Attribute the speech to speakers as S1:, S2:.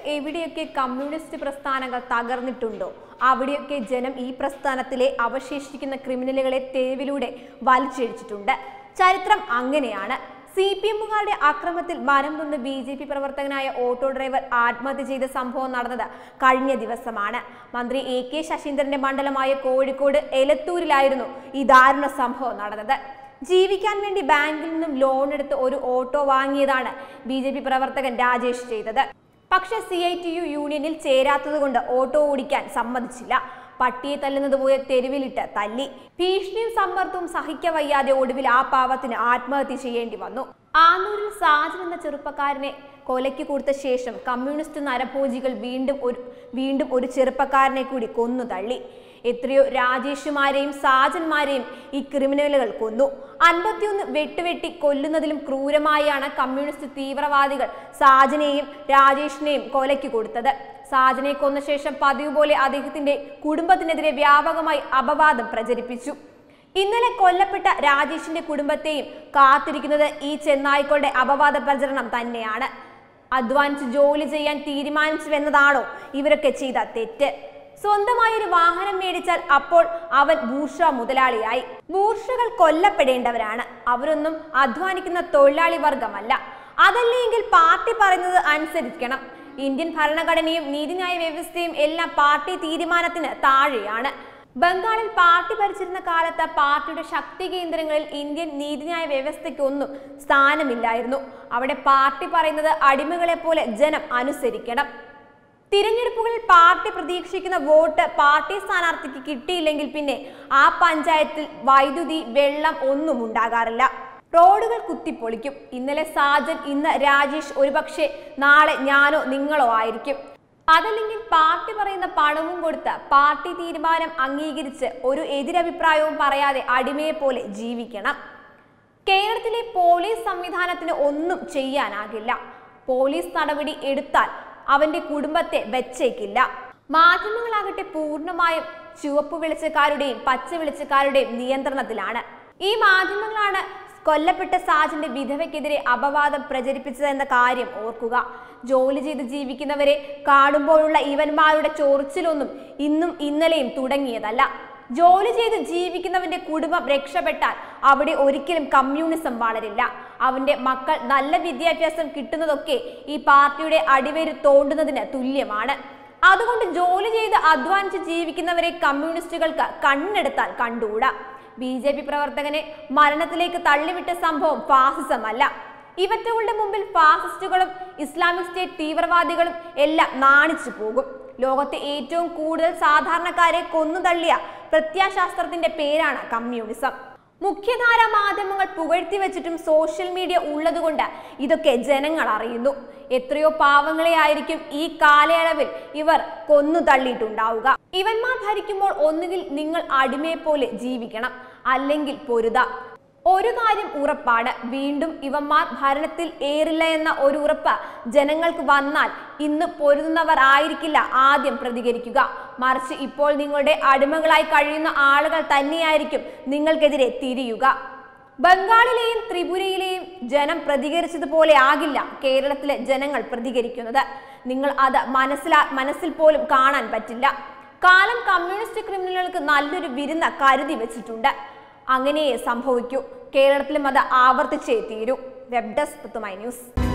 S1: എവിടെയൊക്കെ കമ്മ്യൂണിസ്റ്റ് പ്രസ്ഥാനങ്ങൾ തകർന്നിട്ടുണ്ടോ അവിടെയൊക്കെ ജനം ഈ പ്രസ്ഥാനത്തിലെ അവശേഷിക്കുന്ന ക്രിമിനലുകളെ തെരുവിലൂടെ വലിച്ചിഴിച്ചിട്ടുണ്ട് ചരിത്രം അങ്ങനെയാണ് സി പി എമ്മുകാരുടെ അക്രമത്തിൽ മരം നൊന്ന് ബി ജെ പി പ്രവർത്തകനായ ഓട്ടോ ഡ്രൈവർ ആത്മഹത്യ ചെയ്ത സംഭവം നടന്നത് കഴിഞ്ഞ ദിവസമാണ് മന്ത്രി എ കെ ശശീന്ദ്രന്റെ മണ്ഡലമായ കോഴിക്കോട് എലത്തൂരിലായിരുന്നു ഈ ദാരുണ സംഭവം നടന്നത് ജീവിക്കാൻ വേണ്ടി ബാങ്കിൽ നിന്നും ലോൺ എടുത്ത് ഒരു ഓട്ടോ വാങ്ങിയതാണ് ബി ജെ പി പ്രവർത്തകൻ രാജേഷ് ചെയ്തത് പക്ഷെ സി ഐ ടി യു യൂണിയനിൽ ചേരാത്തതുകൊണ്ട് ഓട്ടോ ഓടിക്കാൻ സമ്മതിച്ചില്ല പട്ടിയെ തല്ലുന്നത് പോലെ തെരുവിലിട്ട് തല്ലി ഭീഷണിയും സമ്മർദ്ദവും സഹിക്കവയ്യാതെ ഒടുവിൽ ആ പാവത്തിന് ആത്മഹത്യ ചെയ്യേണ്ടി വന്നു ആന്നൂരിൽ സാജൻ എന്ന ചെറുപ്പക്കാരനെ കൊലയ്ക്ക് കൊടുത്ത ശേഷം കമ്മ്യൂണിസ്റ്റ് നരഭോജികൾ വീണ്ടും ഒരു വീണ്ടും ഒരു ചെറുപ്പക്കാരനെ കൂടി കൊന്നു തള്ളി എത്രയോ രാജേഷുമാരെയും സാജന്മാരെയും ഈ ക്രിമിനലുകൾ കൊന്നു അൻപത്തിയൊന്ന് വെട്ടുവെട്ടി കൊല്ലുന്നതിലും ക്രൂരമായാണ് കമ്മ്യൂണിസ്റ്റ് തീവ്രവാദികൾ സാജനെയും രാജേഷിനെയും കൊലയ്ക്ക് കൊടുത്തത് സാജനെ കൊന്ന ശേഷം പതിവ് പോലെ അദ്ദേഹത്തിന്റെ കുടുംബത്തിനെതിരെ വ്യാപകമായി അപവാദം പ്രചരിപ്പിച്ചു ഇന്നലെ കൊല്ലപ്പെട്ട രാജേഷിന്റെ കുടുംബത്തെയും കാത്തിരിക്കുന്നത് ഈ ചെന്നായ്ക്കളുടെ അപവാദ പ്രചരണം തന്നെയാണ് അധ്വാനിച്ച് ജോലി ചെയ്യാൻ തീരുമാനിച്ചുവെന്നതാണോ ഇവരൊക്കെ ചെയ്ത തെറ്റ് സ്വന്തമായി ഒരു വാഹനം മേടിച്ചാൽ അപ്പോൾ അവൻ ബൂർഷ മുതലാളിയായി ബൂർഷകൾ കൊല്ലപ്പെടേണ്ടവരാണ് അവരൊന്നും അധ്വാനിക്കുന്ന തൊഴിലാളി വർഗമല്ല അതല്ലെങ്കിൽ പാർട്ടി പറയുന്നത് അനുസരിക്കണം ഇന്ത്യൻ ഭരണഘടനയും നീതിന്യായ വ്യവസ്ഥയും എല്ലാം പാർട്ടി തീരുമാനത്തിന് താഴെയാണ് ബംഗാളിൽ പാർട്ടി ഭരിച്ചിരുന്ന കാലത്ത് പാർട്ടിയുടെ ശക്തി കേന്ദ്രങ്ങളിൽ ഇന്ത്യൻ നീതിന്യായ വ്യവസ്ഥയ്ക്കൊന്നും സ്ഥാനമില്ലായിരുന്നു അവിടെ പാർട്ടി പറയുന്നത് അടിമകളെ പോലെ ജനം അനുസരിക്കണം തിരഞ്ഞെടുപ്പുകളിൽ പാർട്ടി പ്രതീക്ഷിക്കുന്ന വോട്ട് പാർട്ടി സ്ഥാനാർത്ഥിക്ക് കിട്ടിയില്ലെങ്കിൽ പിന്നെ ആ പഞ്ചായത്തിൽ വൈദ്യുതി വെള്ളം ഒന്നും ഉണ്ടാകാറില്ല റോഡുകൾ കുത്തിപ്പൊളിക്കും ഇന്നലെ സാജൻ ഇന്ന് രാജേഷ് ഒരുപക്ഷെ നാളെ ഞാനോ നിങ്ങളോ ആയിരിക്കും അതല്ലെങ്കിൽ പാർട്ടി പറയുന്ന പണവും കൊടുത്ത് പാർട്ടി തീരുമാനം അംഗീകരിച്ച് ഒരു എതിരഭിപ്രായവും പറയാതെ അടിമയെ പോലെ ജീവിക്കണം കേരളത്തിലെ പോലീസ് സംവിധാനത്തിന് ഒന്നും ചെയ്യാനാകില്ല പോലീസ് നടപടി എടുത്താൽ അവന്റെ കുടുംബത്തെ വെച്ചേക്കില്ല മാധ്യമങ്ങളാകട്ടെ പൂർണ്ണമായും ചുവപ്പ് വെളിച്ചക്കാരുടെയും പച്ച വെളിച്ചക്കാരുടെയും നിയന്ത്രണത്തിലാണ് ഈ മാധ്യമങ്ങളാണ് കൊല്ലപ്പെട്ട സാജന്റെ വിധവയ്ക്കെതിരെ അപവാദം പ്രചരിപ്പിച്ചതെന്ന കാര്യം ഓർക്കുക ജോലി ചെയ്ത് ജീവിക്കുന്നവരെ കാണുമ്പോഴുള്ള ഇവന്മാരുടെ ചോർച്ചിലൊന്നും ഇന്നും ഇന്നലെയും തുടങ്ങിയതല്ല ജോലി ചെയ്ത് ജീവിക്കുന്നവന്റെ കുടുംബം രക്ഷപ്പെട്ടാൽ അവിടെ ഒരിക്കലും കമ്മ്യൂണിസം വളരില്ല അവന്റെ മക്കൾ നല്ല വിദ്യാഭ്യാസം കിട്ടുന്നതൊക്കെ ഈ പാർട്ടിയുടെ അടിവേര് തോണ്ടുന്നതിന് തുല്യമാണ് അതുകൊണ്ട് ജോലി ചെയ്ത് അധ്വാനിച്ച് ജീവിക്കുന്നവരെ കമ്മ്യൂണിസ്റ്റുകൾക്ക് കണ്ണെടുത്താൽ കണ്ടുകൂടാ ബി ജെ പി പ്രവർത്തകനെ മരണത്തിലേക്ക് തള്ളിവിട്ട സംഭവം ഫാസിസമല്ല ഇവറ്റകളുടെ മുമ്പിൽ ഫാസിസ്റ്റുകളും ഇസ്ലാമിക് സ്റ്റേറ്റ് തീവ്രവാദികളും എല്ലാം നാണിച്ചു പോകും ലോകത്തെ ഏറ്റവും കൂടുതൽ സാധാരണക്കാരെ കൊന്നുതള്ളിയ പ്രത്യാശാസ്ത്രത്തിന്റെ പേരാണ് കമ്മ്യൂണിസം മുഖ്യധാരാ മാധ്യമങ്ങൾ പുകഴ്ത്തി വെച്ചിട്ടും സോഷ്യൽ മീഡിയ ഉള്ളതുകൊണ്ട് ഇതൊക്കെ ജനങ്ങൾ അറിയുന്നു എത്രയോ പാവങ്ങളെ ആയിരിക്കും ഈ കാലയളവിൽ ഇവർ കൊന്നു തള്ളിയിട്ടുണ്ടാവുക ഇവന്മാർ ഭരിക്കുമ്പോൾ ഒന്നുകിൽ നിങ്ങൾ അടിമയെ പോലെ ജീവിക്കണം അല്ലെങ്കിൽ പൊരുത ഒരു കാര്യം ഉറപ്പാണ് വീണ്ടും ഇവന്മാർ ഭരണത്തിൽ ഏറില്ല എന്ന ഒരു ഉറപ്പ് ജനങ്ങൾക്ക് വന്നാൽ ഇന്ന് പൊരുതുന്നവർ ആയിരിക്കില്ല ആദ്യം പ്രതികരിക്കുക മറിച്ച് ഇപ്പോൾ നിങ്ങളുടെ അടിമകളായി കഴിയുന്ന ആളുകൾ തന്നെയായിരിക്കും നിങ്ങൾക്കെതിരെ തിരിയുക ബംഗാളിലെയും ത്രിപുരയിലെയും ജനം പ്രതികരിച്ചതുപോലെ ആകില്ല കേരളത്തിലെ ജനങ്ങൾ പ്രതികരിക്കുന്നത് നിങ്ങൾ അത് മനസ്സിലാ മനസ്സിൽ പോലും കാണാൻ പറ്റില്ല കാലം കമ്മ്യൂണിസ്റ്റ് ക്രിമിനലുകൾക്ക് നല്ലൊരു വിരുന്ന് കരുതി വെച്ചിട്ടുണ്ട് അങ്ങനെയേ സംഭവിക്കൂ കേരളത്തിലും അത് ആവർത്തിച്ചേ തീരൂ വെബ് ഡെസ്ക് ന്യൂസ്